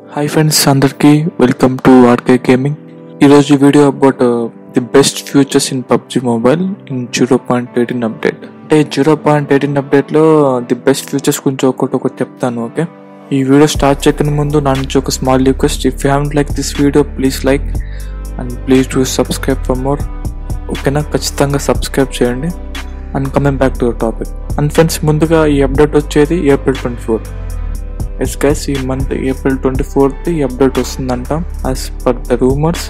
hi friends అందరికీ welcome to RK gaming ఈరోజు video about the best futures in PUBG mobile in zero point eighteen update అంటే zero point eighteen అప్డేట్లో the best futures గురించి ఒకటి ఒకటి చెప్తాను okay ఈ వీడియో స్టార్ట్ చేయకనే ముందు నా నుంచి ఒక small request if you have like this video please like and please do subscribe for more ఓకేనా ఖచ్చితంగా సబ్స్క్రైబ్ చేయండి and coming back to topic and friends ముందుగా ఈ అప్డేట్ వచ్చేది April twenty four yes guys ఈ మంత్ ఏప్రిల్ ట్వంటీ ఫోర్త్ ఈ update వస్తుందంట as per the rumours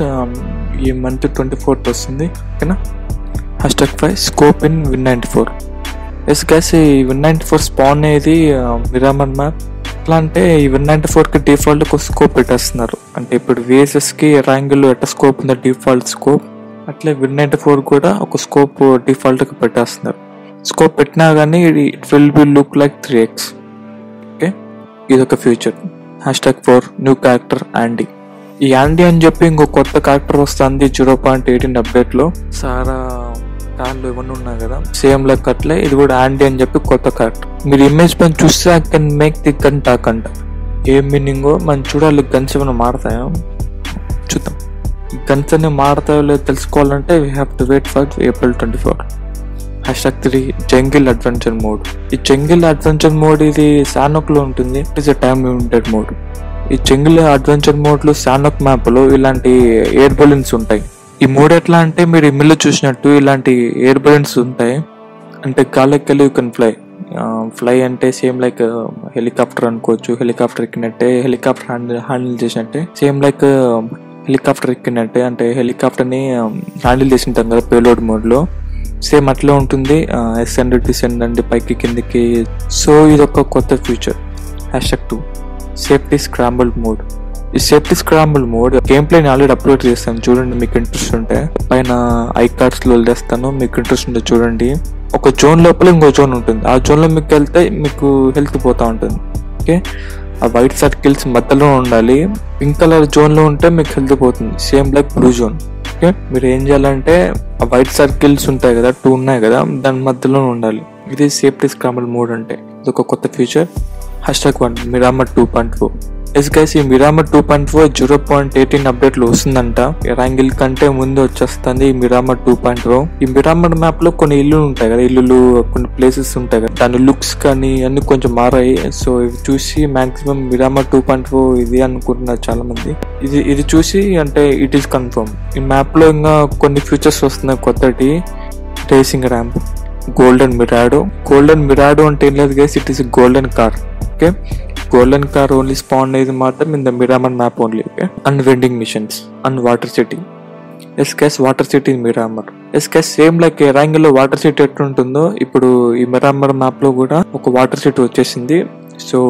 ఈ మంత్ ట్వంటీ ఫోర్త్ వస్తుంది ఓకేనా hashtag five scope in Win ninety four yes guys ఈ విన్ నైంటీ ఫోర్ స్పాన్ అనేది Miramar map ఎట్లా అంటే ఈ విన్ నైంటీ ఫోర్కి డిఫాల్ట్ ఒక స్కోప్ పెట్టేస్తున్నారు అంటే ఇప్పుడు విఎస్ఎస్కి ర్యాంగిల్ ఎట్ట స్కోప్ ఉందో డిఫాల్ట్ స్కోప్ అట్లే విన్ నైంటీ ఫోర్ కూడా ఒక స్కోప్ డిఫాల్ట్గా పెట్టేస్తున్నారు స్కోప్ పెట్టినా కానీ it will be look like three X okay ఇది ఒక future hashtag four new character Andy ఈ యాండీ అని చెప్పి ఇంకో కొత్త క్యారెక్టర్ వస్తుంది జీరో పాయింట్ ఎయిటీన్ అప్డేట్లో సారా కార్లు ఇవన్నీ ఉన్నాయి కదా సేమ్ లెక్క అట్లే ఇది కూడా యాండీ అని చెప్పి కొత్త క్యారెక్టర్ మీరు ఇమేజ్ పైన చూస్తే I can make the gun talk అంట ఏం మీనింగో మనం చూడాలి గన్స్ ఏమైనా మారతాయో చూద్దాం గన్స్ అన్ని మారతాయో లేదో తెలుసుకోవాలంటే we have to wait for April twenty four hashtag three jungle adventure mode ఈ జంగిల్ అడ్వెంచర్ మోడ్ ఇది శానోక్ లో ఉంటుంది it is time limited mode ఈ జంగిల్ అడ్వెంచర్ మోడ్ లో శానోక్ మ్యాప్ లో ఇలాంటి ఎయిర్ బలూన్స్ ఉంటాయి ఈ మోడ్ ఎట్లా అంటే మీరు ఇమ్మిల్లో చూసినట్టు ఇలాంటి ఎయిర్ బలూన్స్ ఉంటాయి అంటే గాలికెళ్ళి యూ కెన్ ఫ్లై ఫ్లై అంటే సేమ్ లైక్ హెలికాప్టర్ అనుకోవచ్చు హెలికాప్టర్ ఎక్కినట్టే హెలికాప్టర్ హ్యాండిల్ హ్యాండిల్ చేసినట్టే సేమ్ లైక్ హెలికాప్టర్ ఎక్కినట్టే అంటే హెలికాప్టర్ని హ్యాండిల్ చేసింటాం కదా పేలోడ్ మోడ్లో సేమ్ అట్లా ఉంటుంది ఎస్ఎండ్ డిసెండ్ అండి పైకి కిందికి సో ఇది ఒక కొత్త future hash two safety scramble mode ఈ సేఫ్టీ స్క్రాంబుల్ మోడ్ గేమ్ ప్లేని ఆల్రెడీ అప్లోడ్ చేస్తాను చూడండి మీకు ఇంట్రెస్ట్ ఉంటే పైన ఐ కార్డ్స్ లో వదిలేస్తాను మీకు ఇంట్రెస్ట్ ఉంటే చూడండి ఒక జోన్ లోపల ఇంకో జోన్ ఉంటుంది ఆ జోన్ లో మీకు వెళ్తే మీకు హెల్త్ పోతా ఉంటుంది ఓకే ఆ వైట్ సర్కిల్స్ మధ్యలో ఉండాలి పింక్ కలర్ జోన్ లో ఉంటే మీకు హెల్త్ పోతుంది same like blue zone okay మీరు ఏం చేయాలంటే ఆ వైట్ సర్కిల్స్ ఉంటాయి కదా టూ ఉన్నాయి కదా దాని మధ్యలో ఉండాలి ఇది సేఫ్టీ స్క్రాంబుల్ మోడ్ అంటే ఇది ఒక కొత్త feature hash tag one Miramar two point four yes guys ఈ Miramar two point four zero point eighteen update లో వస్తుందంట ర్యాంగిల్ కంటే ముందు వచ్చేస్తుంది ఈ మిరామర్ టూ పాయింట్ ఫోర్ ఈ మిరామర్ మ్యాప్ లో కొన్ని ఇల్లులు ఉంటాయి కదా ఇల్లులు కొన్ని ప్లేసెస్ ఉంటాయి కదా దాని లుక్స్ కానీ అన్ని కొంచెం మారాయి సో ఇవి చూసి maximum Miramar two point four ఇది అనుకుంటున్నారు చాలా మంది ఇది ఇది చూసి అంటే ఇట్ ఈస్ కన్ఫర్మ్ ఈ మ్యాప్ లో ఇంకా కొన్ని ఫీచర్స్ వస్తున్నాయి కొత్తటి racing ramp golden Mirado golden Mirado అంటే ఏం లేదు guys it is golden car okay golden car only spawn అయ్యేది మాత్రం in the Miramar map only okay and vending machines and water city S case water city Miramar S case same like ర్యాంగిల్ లో water city ఎట్లుంటుందో ఇప్పుడు ఈ Miramar map లో కూడా ఒక water city వచ్చేసింది సో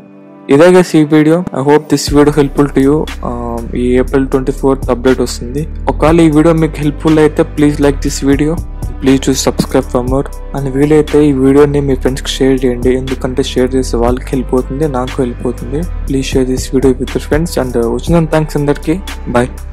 ఇదే గైస్ ఈ video I hope this video helpful to you ఈ ఏప్రిల్ ట్వంటీ ఫోర్త్ అప్డేట్ వస్తుంది ఒకవేళ ఈ వీడియో మీకు హెల్ప్ఫుల్ అయితే please like this video please చూ సబ్స్క్రైబ్ ఫర్ మోర్ అండ్ వీలైతే ఈ వీడియోని మీ ఫ్రెండ్స్కి షేర్ చేయండి ఎందుకంటే షేర్ చేస్తే వాళ్ళకి హెల్ప్ అవుతుంది నాకు హెల్ప్ అవుతుంది please share this video with friends and వచ్చిన థ్యాంక్స్ అందరికీ బాయ్